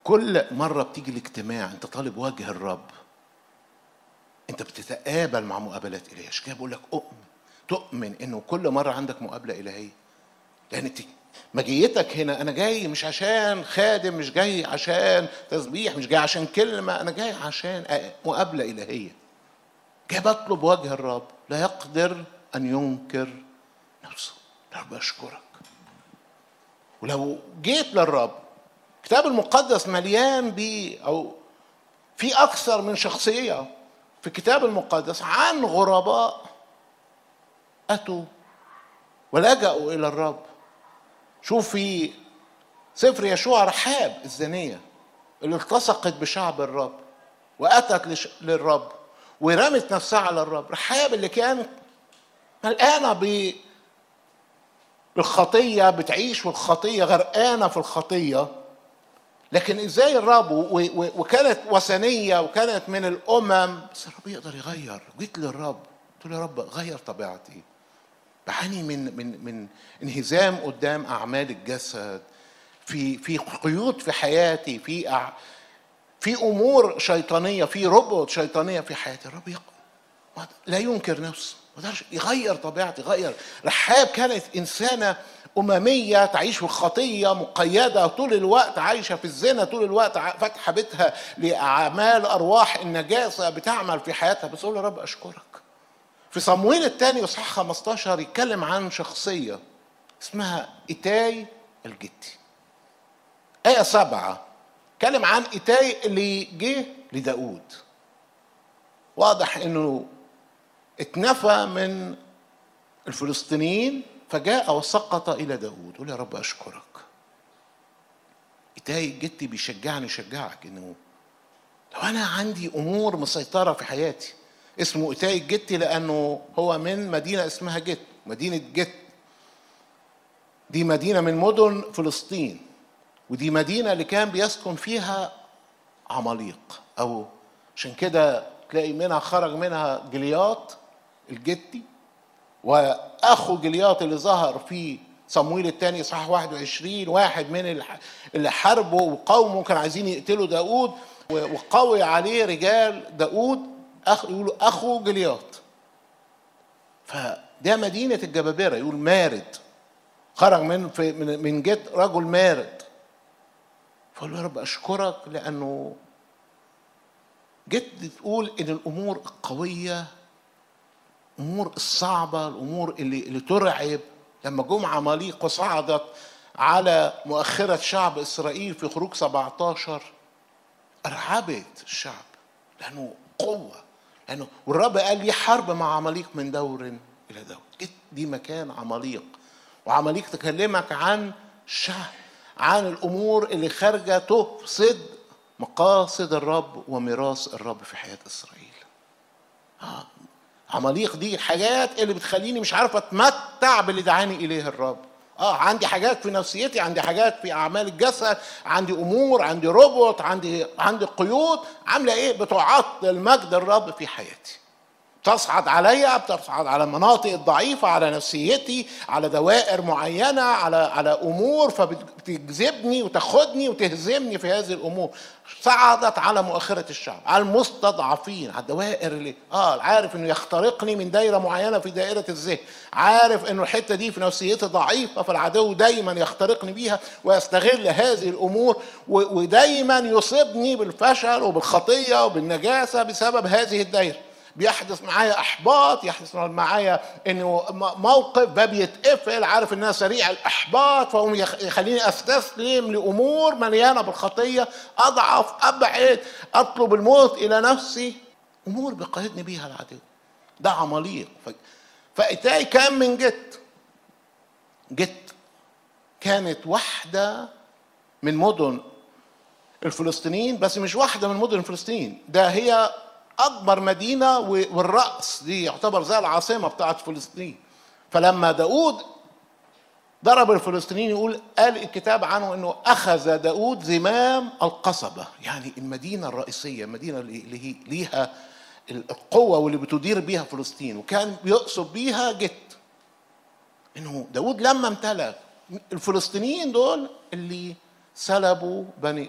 كل مرة بتيجي الاجتماع انت طالب وجه الرب انت بتتقابل مع مقابلات الهية عشان كده بقول لك اؤمن تؤمن انه كل مرة عندك مقابلة الهية لان انت مجيتك هنا انا جاي مش عشان خادم مش جاي عشان تسبيح مش جاي عشان كلمة انا جاي عشان مقابلة الهية جاي بطلب وجه الرب لا يقدر ان ينكر نفسه رب اشكرك ولو جيت للرب الكتاب المقدس مليان ب او في اكثر من شخصيه في الكتاب المقدس عن غرباء اتوا ولجأوا الى الرب شوف في سفر يشوع رحاب الزانيه اللي التصقت بشعب الرب واتت لش... للرب ورمت نفسها على الرب رحاب اللي كان ملقانه ب بالخطيه بتعيش في الخطيه غرقانه في الخطيه لكن ازاي الرب وكانت وثنيه وكانت من الامم بس الرب يقدر يغير جيت للرب قلت له يا رب غير طبيعتي بعاني من من من انهزام قدام اعمال الجسد في في قيود في حياتي في أع... في امور شيطانيه في ربط شيطانيه في حياتي الرب يق... لا ينكر نفسه ما قدرش يغير طبيعتي يغير رحاب كانت انسانه أممية تعيش في الخطية مقيدة طول الوقت عايشة في الزنا طول الوقت فاتحة بيتها لأعمال أرواح النجاسة بتعمل في حياتها بس أقول يا رب أشكرك في صمويل الثاني إصحاح 15 يتكلم عن شخصية اسمها إيتاي الجتي آية سبعة اتكلم عن إيتاي اللي جه لداود واضح إنه اتنفى من الفلسطينيين فجاء وسقط إلى داود قول يا رب أشكرك إتاي جدي بيشجعني يشجعك إنه لو أنا عندي أمور مسيطرة في حياتي اسمه إتاي جدي لأنه هو من مدينة اسمها جت مدينة جت دي مدينة من مدن فلسطين ودي مدينة اللي كان بيسكن فيها عماليق أو عشان كده تلاقي منها خرج منها جلياط الجدي واخو جلياط اللي ظهر في صمويل الثاني صح 21 واحد من اللي حاربوا وقوموا كانوا عايزين يقتلوا داود وقوي عليه رجال داود أخ يقولوا اخو جلياط فده مدينة الجبابرة يقول مارد خرج من في من, من جد رجل مارد فقال له يا رب اشكرك لانه جد تقول ان الامور القويه الامور الصعبه الامور اللي اللي ترعب لما جم عماليق وصعدت على مؤخره شعب اسرائيل في خروج 17 ارعبت الشعب لانه قوه لانه والرب قال لي حرب مع عماليق من دور الى دور دي مكان عماليق وعماليق تكلمك عن الشعب عن الامور اللي خارجه تفسد مقاصد الرب وميراث الرب في حياه اسرائيل آه عماليق دي حاجات اللي بتخليني مش عارف اتمتع باللي دعاني اليه الرب اه عندي حاجات في نفسيتي عندي حاجات في اعمال الجسد عندي امور عندي ربط عندي عندي قيود عامله ايه بتعطل مجد الرب في حياتي تصعد عليا بتصعد على المناطق الضعيفة على نفسيتي على دوائر معينة على على أمور فبتجذبني وتاخدني وتهزمني في هذه الأمور صعدت على مؤخرة الشعب على المستضعفين على الدوائر اللي اه عارف انه يخترقني من دايرة معينة في دائرة الذهن عارف انه الحتة دي في نفسيتي ضعيفة فالعدو دايما يخترقني بيها ويستغل هذه الأمور ودايما يصيبني بالفشل وبالخطية وبالنجاسة بسبب هذه الدائرة بيحدث معايا احباط يحدث معايا انه موقف باب يتقفل عارف ان انا سريع الاحباط فهم يخليني استسلم لامور مليانه بالخطيه اضعف ابعد اطلب الموت الى نفسي امور بيقيدني بيها العدو ده عماليق فاتاي كان من جت جت كانت واحده من مدن الفلسطينيين بس مش واحده من مدن الفلسطينيين ده هي اكبر مدينه والراس دي يعتبر زي العاصمه بتاعت فلسطين فلما داود ضرب الفلسطينيين يقول قال الكتاب عنه انه اخذ داود زمام القصبه يعني المدينه الرئيسيه المدينه اللي هي ليها القوه واللي بتدير بيها فلسطين وكان بيقصد بيها جت انه داود لما امتلك الفلسطينيين دول اللي سلبوا بني